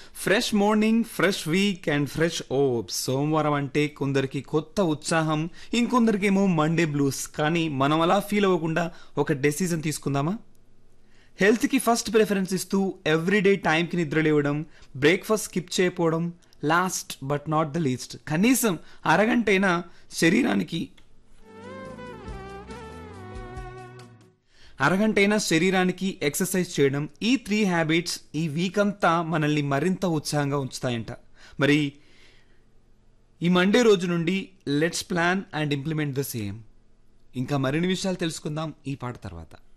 fresh morning fresh week and fresh hopes సోమవారం అంటే కొందరికి కొత్త ఉత్సాహం ఇంకొందరికేమో మండే బ్లూస్ కానీ మనం అలా ఫీల్ అవ్వకుండా ఒక డెసిజన్ తీసుకుందామా హెల్త్కి ఫస్ట్ ప్రిఫరెన్స్ ఇస్తూ ఎవ్రీడే టైంకి నిద్ర లేవడం బ్రేక్ఫాస్ట్ స్కిప్ చేయకపోవడం last but not the least కనీసం అరగంటైనా శరీరానికి అరగంటైనా శరీరానికి ఎక్సర్సైజ్ చేయడం ఈ త్రీ హ్యాబిట్స్ ఈ వీక్ అంతా మనల్ని మరింత ఉత్సాహంగా ఉంచుతాయంట మరి ఈ మండే రోజు నుండి let's plan and implement the same ఇంకా మరిన్ని విషయాలు తెలుసుకుందాం ఈ పాట తర్వాత